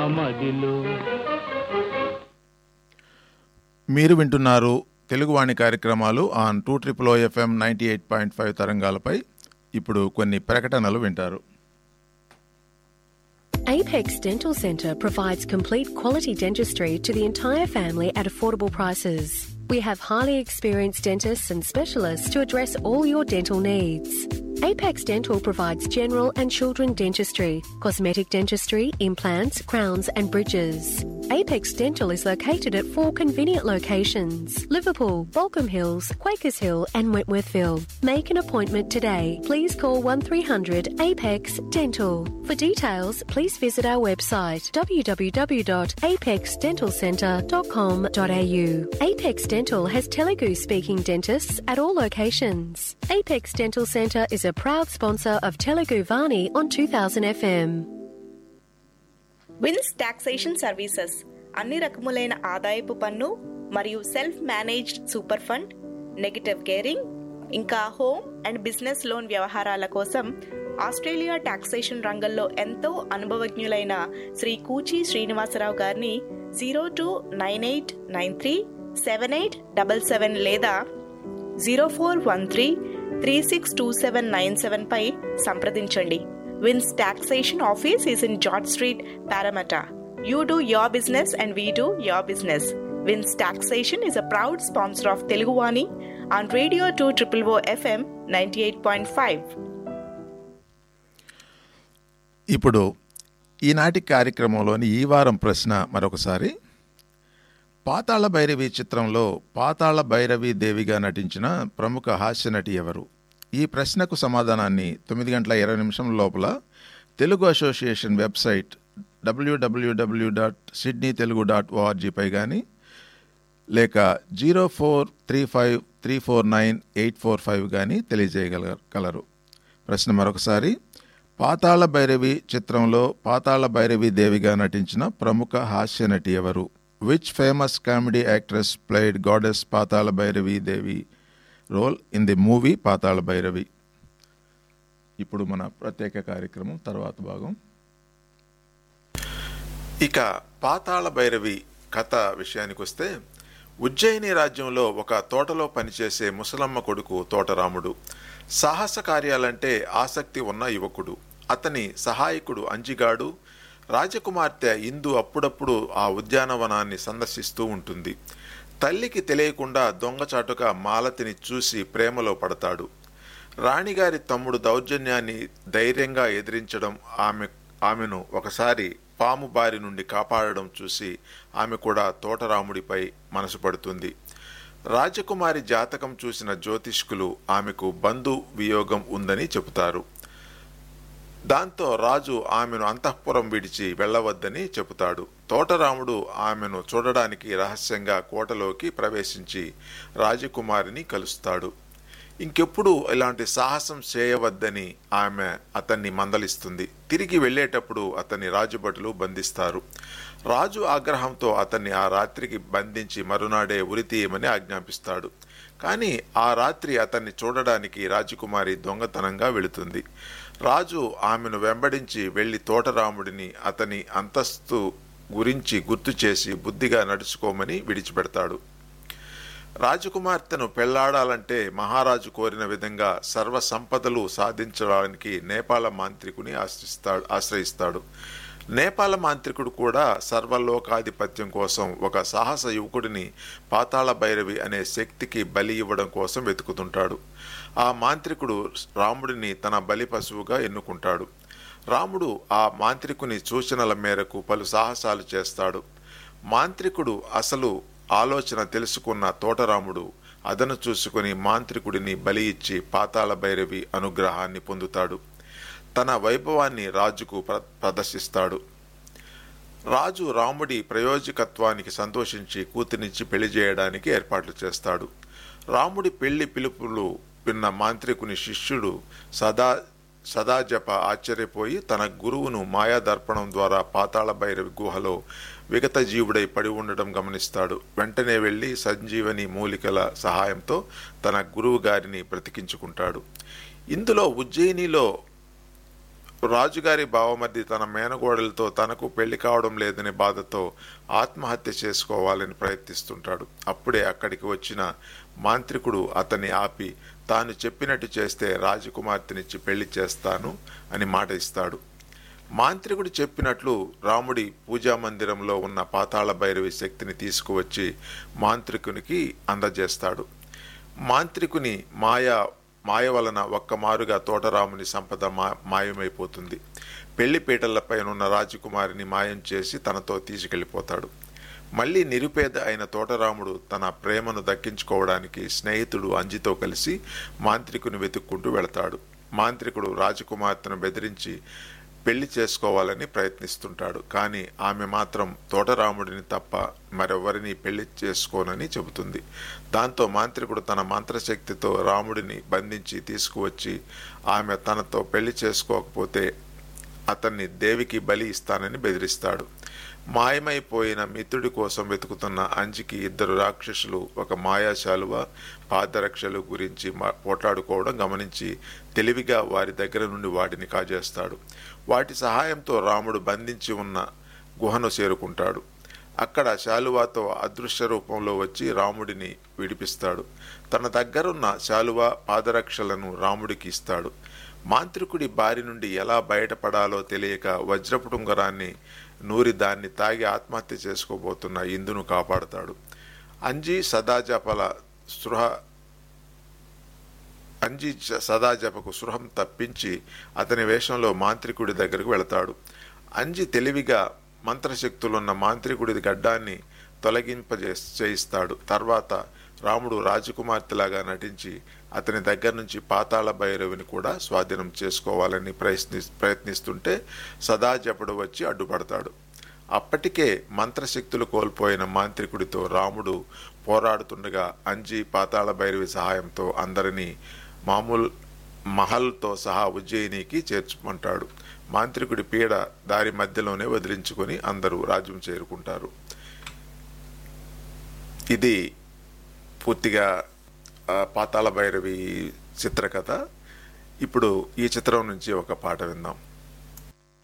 మదిలో మీరు వింటున్నారు తెలుగువాణి కార్యక్రమాలు on two triple O FM ninety eight point five తరంగాలపై ఇప్పుడు కొన్ని ప్రకటనలు వింటారు Apex Dental Centre provides complete quality dentistry to the entire family at affordable prices. We have highly experienced dentists and specialists to address all your dental needs. Apex Dental provides general and children dentistry, cosmetic dentistry, implants, crowns, and bridges. Apex Dental is located at four convenient locations Liverpool, Balcombe Hills, Quakers Hill, and Wentworthville. Make an appointment today. Please call 1300 Apex Dental. For details, please visit our website www.apexdentalcentre.com.au. Apex Dental has Telugu speaking dentists at all locations. Apex Dental Centre is a proud sponsor of Telugu Vani on 2000 FM. Vince taxation services అన్ని రకములైన ఆదాయపు పన్ను మరియు self managed super fund negative gearing ఇంకా home and business loan వ్యవహారాల కోసం Australia taxation రంగంలో ఎంతో అనుభవజ్ఞులైన శ్రీ కూచి శ్రీనివాసరావు గారిని zero two nine eight nine three seven eight double seven లేదా zero four one three three six two seven nine seven పై సంప్రదించండి Vince taxation office is in George Street Parramatta you do your business and we do your business Vince taxation is a proud sponsor of Teluguvani on radio two triple O FM ninety eight point five ఇప్పుడు ఈనాటి కార్యక్రమంలోని ఈ వారం ప్రశ్న మరొకసారి పాతాళ భైరవి చిత్రంలో పాతాళ భైరవి దేవిగా నటించిన ప్రముఖ హాస్య నటి ఎవరు ఈ ప్రశ్నకు సమాధానాన్ని తొమ్మిది గంటల ఇరవై నిమిషం లోపల Telugu association website W W W dot Sydney Telugu dot ఓఆర్జీపై కానీ లేక zero four three five three four nine eight four five కానీ తెలియజేయగలరు ప్రశ్న మరొకసారి పాతాళ భైరవి చిత్రంలో పాతాళ భైరవి దేవిగా నటించిన ప్రముఖ హాస్య నటి ఎవరు which famous comedy actress played goddess Patala Bhairavi Devi role in the movie Patala Bhairavi ఇప్పుడు మన ప్రత్యేక కార్యక్రమం తర్వాత భాగం ఇక పాతాళ భైరవి కథ విషయానికి వస్తే ఉజ్జయిని రాజ్యంలో ఒక తోటలో పనిచేసే ముసలమ్మ కొడుకు తోటరాముడు సాహస కార్యాలంటే ఆసక్తి ఉన్న యువకుడు అతని సహాయకుడు అంజిగాడు రాజకుమార్తె ఇందు అప్పుడప్పుడు ఆ ఉద్యానవనాన్ని సందర్శిస్తూ ఉంటుంది తల్లికి తెలియకుండా దొంగచాటుగా మాలతిని చూసి ప్రేమలో పడతాడు రాణిగారి తమ్ముడు దౌర్జన్యాన్ని ధైర్యంగా ఎదిరించడం ఆమె ఆమెను ఒకసారి పాము బారి నుండి కాపాడడం చూసి ఆమె కూడా తోటరాముడిపై మనసు పడుతుంది రాజకుమారి జాతకం చూసిన జ్యోతిష్కులు ఆమెకు బంధు వియోగం ఉందని చెబుతారు దాంతో రాజు ఆమెను అంతఃపురం విడిచి వెళ్ళవద్దని చెబుతాడు తోటరాముడు ఆమెను చూడడానికి రహస్యంగా కోటలోకి ప్రవేశించి రాజకుమారిని కలుస్తాడు ఇంకెప్పుడు ఇలాంటి సాహసం చేయవద్దని ఆమె అతన్ని మందలిస్తుంది తిరిగి వెళ్ళేటప్పుడు అతన్ని రాజుభటులు బంధిస్తారు రాజు ఆగ్రహంతో అతన్ని ఆ రాత్రికి బంధించి మరునాడే ఉరితీయమని ఆజ్ఞాపిస్తాడు కానీ ఆ రాత్రి అతన్ని చూడడానికి రాజకుమారి దొంగతనంగా వెళుతుంది రాజు ఆమెను వెంబడించి వెళ్లి తోటరాముడిని అతని అంతస్తు గురించి గుర్తు చేసి బుద్ధిగా నడుచుకోమని విడిచిపెడతాడు రాజకుమార్తెను పెళ్లాడాలంటే మహారాజు కోరిన విధంగా సర్వ సంపదలు సాధించడానికి నేపాల మాంత్రికుని ఆశ్రయిస్తాడు ఆశ్రయిస్తాడు నేపాల మాంత్రికుడు కూడా సర్వలోకాధిపత్యం కోసం ఒక సాహస యువకుడిని పాతాళ భైరవి అనే శక్తికి బలి ఇవ్వడం కోసం వెతుకుతుంటాడు ఆ మాంత్రికుడు రాముడిని తన బలి పశువుగా ఎన్నుకుంటాడు రాముడు ఆ మాంత్రికుని సూచనల మేరకు పలు సాహసాలు చేస్తాడు మాంత్రికుడు అసలు ఆలోచన తెలుసుకున్న తోటరాముడు అదను చూసుకుని మాంత్రికుడిని బలి ఇచ్చి పాతాళ భైరవి అనుగ్రహాన్ని పొందుతాడు తన వైభవాన్ని రాజుకు ప్ర- ప్రదర్శిస్తాడు రాజు రాముడి ప్రయోజకత్వానికి సంతోషించి కూతురినిచ్చి పెళ్లి చేయడానికి ఏర్పాట్లు చేస్తాడు రాముడి పెళ్లి పిలుపులు విన్న మాంత్రికుని శిష్యుడు సదా సదాజప ఆశ్చర్యపోయి తన గురువును మాయాదర్పణం ద్వారా పాతాళ భైరవి గుహలో విగత జీవుడై పడి ఉండడం గమనిస్తాడు వెంటనే వెళ్లి సంజీవని మూలికల సహాయంతో తన గురువు గారిని బ్రతికించుకుంటాడు ఇందులో ఉజ్జయినిలో రాజుగారి బావమర్ది తన మేనగోడలతో తనకు పెళ్లి కావడం లేదనే బాధతో ఆత్మహత్య చేసుకోవాలని ప్రయత్నిస్తుంటాడు అప్పుడే అక్కడికి వచ్చిన మాంత్రికుడు అతన్ని ఆపి తాను చెప్పినట్టు చేస్తే రాజకుమార్తెనిచ్చి పెళ్లి చేస్తాను అని మాట ఇస్తాడు మాంత్రికుడు చెప్పినట్లు రాముడి పూజా మందిరంలో ఉన్న పాతాళ భైరవి శక్తిని తీసుకువచ్చి మాంత్రికునికి అందజేస్తాడు మాంత్రికుని మాయా మాయ వలన ఒక్క మారుగా తోటరాముని సంపద మా మాయమైపోతుంది పెళ్లి పీటలపైనున్న రాజకుమారిని మాయం చేసి తనతో తీసుకెళ్లిపోతాడు మళ్ళీ నిరుపేద అయిన తోటరాముడు తన ప్రేమను దక్కించుకోవడానికి స్నేహితుడు అంజితో కలిసి మాంత్రికుని వెతుక్కుంటూ వెళతాడు మాంత్రికుడు రాజకుమార్తెను బెదిరించి పెళ్లి చేసుకోవాలని ప్రయత్నిస్తుంటాడు కానీ ఆమె మాత్రం తోటరాముడిని తప్ప మరెవరిని పెళ్లి చేసుకోనని చెబుతుంది దాంతో మాంత్రికుడు తన మంత్రశక్తితో రాముడిని బంధించి తీసుకువచ్చి ఆమె తనతో పెళ్లి చేసుకోకపోతే అతన్ని దేవికి బలి ఇస్తానని బెదిరిస్తాడు మాయమైపోయిన మిత్రుడి కోసం వెతుకుతున్న అంజికి ఇద్దరు రాక్షసులు ఒక మాయాశాలువ పాదరక్షలు గురించి మా- పోట్లాడుకోవడం గమనించి తెలివిగా వారి దగ్గర నుండి వాటిని కాజేస్తాడు వాటి సహాయంతో రాముడు బంధించి ఉన్న గుహను చేరుకుంటాడు అక్కడ శాలువాతో అదృశ్య రూపంలో వచ్చి రాముడిని విడిపిస్తాడు తన దగ్గరున్న శాలువ పాదరక్షలను రాముడికి ఇస్తాడు మాంత్రికుడి బారి నుండి ఎలా బయటపడాలో తెలియక వజ్రపుటుంగరాన్ని నూరి దాన్ని తాగి ఆత్మహత్య చేసుకోబోతున్న ఇందును కాపాడుతాడు అంజీ సదాజపల సృహ అంజీ జ- సదాజపకు సృహం తప్పించి అతని వేషంలో మాంత్రికుడి దగ్గరకు వెళతాడు అంజి తెలివిగా మంత్రశక్తులున్న మాంత్రికుడి గడ్డాన్ని తొలగింపజే చేయిస్తాడు తర్వాత రాముడు రాజకుమార్తెలాగా నటించి అతని దగ్గర నుంచి పాతాళ భైరవిని కూడా స్వాధీనం చేసుకోవాలని ప్రయత్ని ప్రయత్నిస్తుంటే సదాజపుడు వచ్చి అడ్డుపడతాడు అప్పటికే మంత్రశక్తులు కోల్పోయిన మాంత్రికుడితో రాముడు పోరాడుతుండగా అంజి పాతాళ భైరవి సహాయంతో అందరినీ మామూలు మహల్తో సహా ఉజ్జయినికి చేర్చుకుంటాడు మాంత్రికుడి పీడ దారి మధ్యలోనే వదిలించుకొని అందరూ రాజ్యం చేరుకుంటారు ఇది పూర్తిగా ఆ, పాతాళ భైరవి చిత్రకథ ఇప్పుడు ఈ చిత్రం నుంచి ఒక పాట విందాం